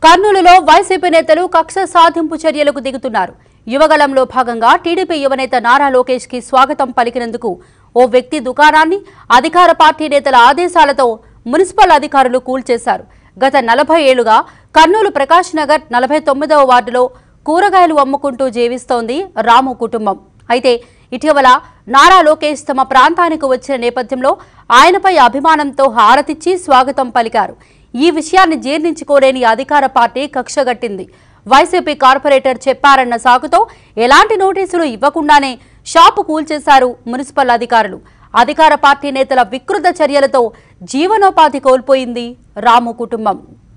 కర్నూలులో వైసీపీ నేతలు కక్ష సాధింపు చర్యలకు దిగుతున్నారు యువగళంలో భాగంగా టీడీపీ యువనేత నారా లోకేష్ కి స్వాగతం పలికినందుకు ఓ వ్యక్తి దుకాణాన్ని అధికార పార్టీ నేతల ఆదేశాలతో మున్సిపల్ అధికారులు కూల్చేశారు గత నలభై ఏళ్లుగా కర్నూలు ప్రకాష్ నగర్ నలభై తొమ్మిదవ వార్డులో కూరగాయలు అమ్ముకుంటూ జీవిస్తోంది రాము కుటుంబం అయితే ఇటీవల నారా లోకేష్ తమ ప్రాంతానికి వచ్చిన నేపథ్యంలో ఆయనపై అభిమానంతో హారతిచ్చి స్వాగతం పలికారు ఈ విషయాన్ని జీర్ణించుకోలేని అధికార పార్టీ కక్షగట్టింది వైసీపీ కార్పొరేటర్ చెప్పారన్న సాకుతో ఎలాంటి నోటీసులు ఇవ్వకుండానే షాపు కూల్చేశారు మున్సిపల్ అధికారులు అధికార పార్టీ నేతల వికృత చర్యలతో జీవనోపాధి కోల్పోయింది రాము కుటుంబం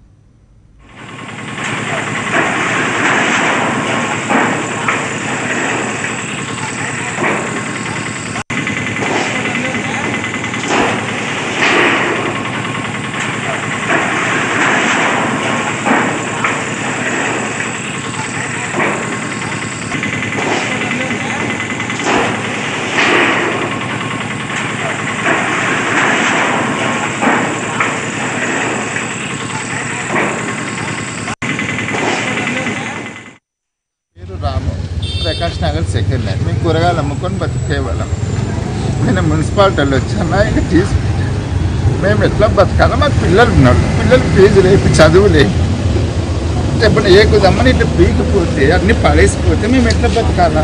పేరు రాము ప్రకాష్ నగర్ సెకండ్ లైన్ మేము కూరగాయలు అమ్ముకొని బతికేవాళ్ళం నేను మున్సిపాలిటీలో వచ్చాను ఇక తీసి మేము ఎట్లా బతకాలో మాకు పిల్లలు ఉన్నారు పిల్లలు ఫీజు లేపి చదువు లేదు చెప్పండి ఏ కుదమ్మని ఇట్లా పీకిపోతే అన్ని పడేసిపోతే మేము ఎట్లా బతకాలా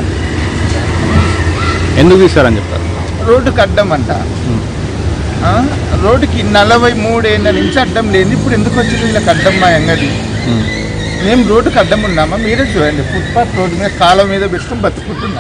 ఎందుకు తీస్తారని చెప్తారు రోడ్డుకి అడ్డం అంట ఆ? రోడ్డుకి నలభై మూడేళ్ళ నుంచి అడ్డం లేదు ఇప్పుడు ఎందుకు వచ్చింది వీళ్ళకి అడ్డం మా అంగడి మేము రోడ్డుకి అడ్డం ఉన్నామా మీరే చూడండి ఫుట్పాత్ రోడ్డు మీద కాలం మీద పెట్టుకొని బతుకుంటున్నాం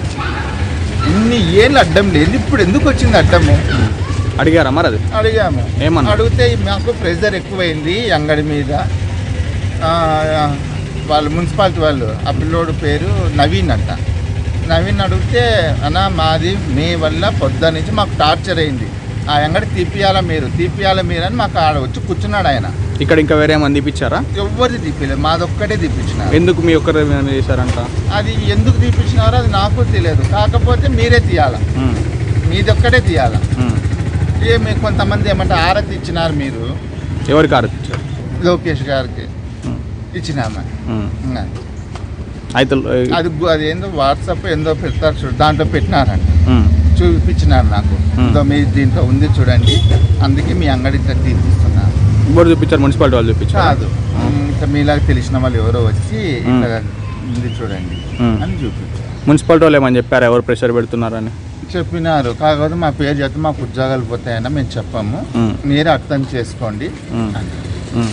ఇన్ని ఏళ్ళు అడ్డం లేదు ఇప్పుడు ఎందుకు వచ్చింది అడ్డము అడిగారా మరి అది అడిగాము ఏమన్నా? అడిగితే మాకు ప్రెషర్ ఎక్కువైంది ఈ అంగడి మీద ఆ, వాళ్ళు మున్సిపాలిటీ వాళ్ళు ఆ పిల్లోడు పేరు నవీన్ అంట నవీన్ అడిగితే అన్న మాది మీ వల్ల పొద్దు నుంచి మాకు టార్చర్ అయింది ఆ అంగడి తీపియాల మీరు తీపియాల మీరు అని మాకు ఆడ వచ్చి కూర్చున్నాడు ఆయన ఇక్కడ ఇంకా వేరే మంది ఇప్పించారా ఎవరిది తీపిలేదు మాదొక్కటే తీపించినారు ఎందుకు మీ ఒక్కరు ఏమైనా చేశారంట అది ఎందుకు తీపించినారో అది నాకు తెలియదు కాకపోతే మీరే తీయాల ఉమ్, మీదొక్కటే తీయాల ఉమ్. ఏ మీ కొంతమంది ఏమంటే ఆరతి ఇచ్చినారు మీరు ఎవరికి ఆరోపించారు లోకేష్ గారికి ఉమ్, ఇచ్చినామా ఉమ్. ఇంకా అయితే అది గు- అది ఏందో వాట్సాప్ ఏందో పెడతారు చూడు దాంట్లో పెట్టినారండి ఉమ్, చూపించినారు నాకు ఇదో మీ దీంట్లో ఉంది చూడండి అందుకే మీ అంగడి ఇట్లా తీపిస్తున్నారు ఎవరు చూపించారు మున్సిపాలిటీ వాళ్ళు చూపించారు కాదు ఇంకా మీలాగా తెలిసిన వాళ్ళు ఎవరో వచ్చి ఇట్లా ఉంది చూడండి ఉమ్. అని చూపించారు మున్సిపాలిటీ వాళ్ళు ఏమని చెప్పారు ఎవరు ప్రెషర్ పెడుతున్నారని చెప్పినారు కాకపోతే మా పేరు చెప్తే మాకు ఉద్యోగాలు పోతాయని మేము చెప్పాము ఉమ్, మీరే అర్థం చేసుకోండి ఉమ్, అని ఉమ్.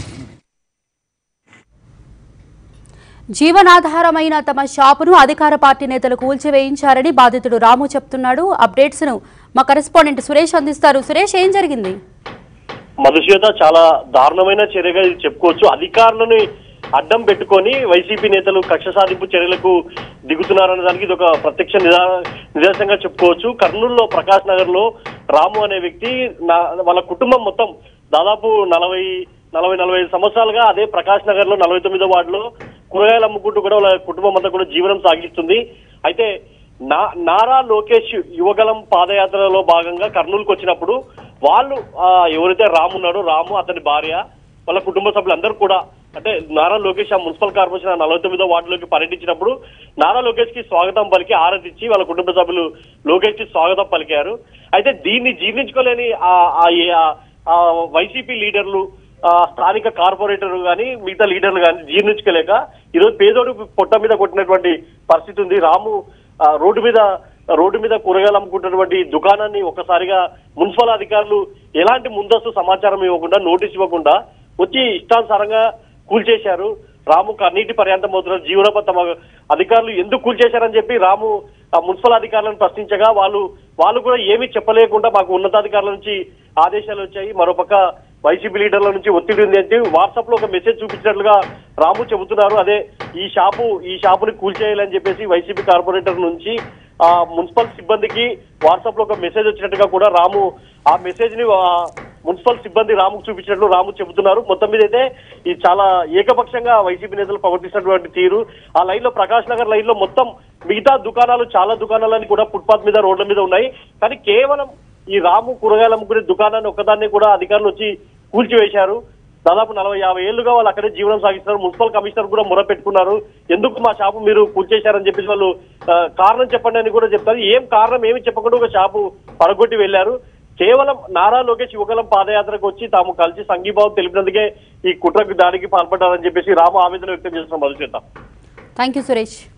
జీవనాధారమైన తమ షాపును అధికార పార్టీ నేతలు కూల్చివేయించారని బాధితుడు రాము చెప్తున్నాడు అప్డేట్స్ ను మా కరెస్పాండెంట్ సురేష్ అందిస్తారు సురేష్ ఏం జరిగింది మధుశ్వేత చాలా దారుణమైన చర్యగా ఇది చెప్పుకోవచ్చు అధికారులను అడ్డం పెట్టుకొని వైసీపీ నేతలు కక్ష సాధింపు చర్యలకు దిగుతున్నారనే దానికి ఇది ఒక ప్రత్యక్ష నిదా- నిదర్శనంగా చెప్పుకోవచ్చు కర్నూలులో ప్రకాష్ నగర్ లో రాము అనే వ్యక్తి నా- వాళ్ళ కుటుంబం మొత్తం దాదాపు నలభై నలభై నలభై ఐదు సంవత్సరాలుగా అదే ప్రకాష్ నగర్ లో నలభై తొమ్మిదో వార్డులో కూరగాయలు అమ్ముకుంటూ కూడా వాళ్ళ కుటుంబం అంతా కూడా జీవనం సాగిస్తుంది అయితే నా నారా లోకేష్ యువగలం పాదయాత్రలో భాగంగా కర్నూలుకు వచ్చినప్పుడు వాళ్ళు ఆ, ఎవరైతే రాము ఉన్నాడో రాము అతని భార్య వాళ్ళ కుటుంబ సభ్యులందరూ కూడా అంటే నారా లోకేష్ ఆ మున్సిపల్ కార్పొరేషన్ ఆ నలభై తొమ్మిదో వార్డులోకి పర్యటించినప్పుడు నారా లోకేష్ కి స్వాగతం పలికి ఆరాధించి వాళ్ళ కుటుంబ సభ్యులు లోకేష్ కి స్వాగతం పలికారు అయితే దీన్ని జీర్ణించుకోలేని ఆ- ఆ ఆ- ఆ వైసీపీ లీడర్లు ఆ, స్థానిక కార్పొరేటర్ గాని మిగతా లీడర్లు గాని జీర్ణించుకోలేక ఈరోజు పేదోడు పొట్ట మీద కొట్టినటువంటి పరిస్థితి ఉంది రాము ఆ, రోడ్డు మీద రోడ్డు మీద కూరగాయలు అమ్ముకుంటున్నటువంటి దుకాణాన్ని ఒక్కసారిగా మున్సిపల్ అధికారులు ఎలాంటి ముందస్తు సమాచారం ఇవ్వకుండా నోటీస్ ఇవ్వకుండా వచ్చి ఇష్టానుసారంగా కూల్చేశారు రాము కన్నీటి పర్యాంతం అవుతున్న జీవనోపాధి తమ అధికారులు ఎందుకు కూల్చేశారని చెప్పి రాము ఆ మున్సిపల్ అధికారులను ప్రశ్నించగా వాళ్ళు వాళ్ళు కూడా ఏమీ చెప్పలేకుండా మాకు ఉన్నతాధికారుల నుంచి ఆదేశాలు వచ్చాయి మరోపక్క వైసీపీ లీడర్ల నుంచి ఒత్తిడి ఉంది అని చెప్పి వాట్సాప్ లో ఒక మెసేజ్ చూపించినట్లుగా రాము చెబుతున్నారు అదే ఈ షాపు ఈ షాపుని కూల్చేయాలని చెప్పేసి వైసీపీ కార్పొరేటర్ నుంచి ఆ మున్సిపల్ సిబ్బందికి వాట్సాప్ లో ఒక మెసేజ్ వచ్చినట్టుగా కూడా రాము ఆ మెసేజ్ ని ఆ, మున్సిపల్ సిబ్బంది రాముకు చూపించినట్లు రాము చెబుతున్నారు మొత్తం మీద అయితే ఇది చాలా ఏకపక్షంగా వైసీపీ నేతలు ప్రవర్తిస్తున్నటువంటి తీరు ఆ లైన్ లో ప్రకాష్ నగర్ లైన్ లో మొత్తం మిగతా దుకాణాలు చాలా దుకాణాలని కూడా ఫుట్పాత్ మీద రోడ్ల మీద ఉన్నాయి కానీ కేవలం ఈ రాము కూరగాయలు అమ్ముకునే దుకాణాన్ని ఒక్కదాన్ని కూడా అధికారులు వచ్చి కూల్చివేశారు దాదాపు నలభై యాభై ఏళ్లుగా వాళ్ళు అక్కడే జీవనం సాగిస్తున్నారు మున్సిపల్ కమిషనర్ కూడా మొర పెట్టుకున్నారు ఎందుకు మా షాపు మీరు కూర్చేశారని చెప్పేసి వాళ్ళు ఆ, కారణం చెప్పండి అని కూడా చెప్తారు ఏం కారణం ఏమి చెప్పకుండా ఒక షాపు పడగొట్టి వెళ్లారు కేవలం నారా లోకేష్ యువగలం పాదయాత్రకు వచ్చి తాము కలిసి సంఘీభావం తెలిపినందుకే ఈ కుట్రకు దాడికి పాల్పడ్డారని చెప్పేసి రామ ఆవేదన వ్యక్తం చేస్తున్న మధుచేత థ్యాంక్ యూ సురేష్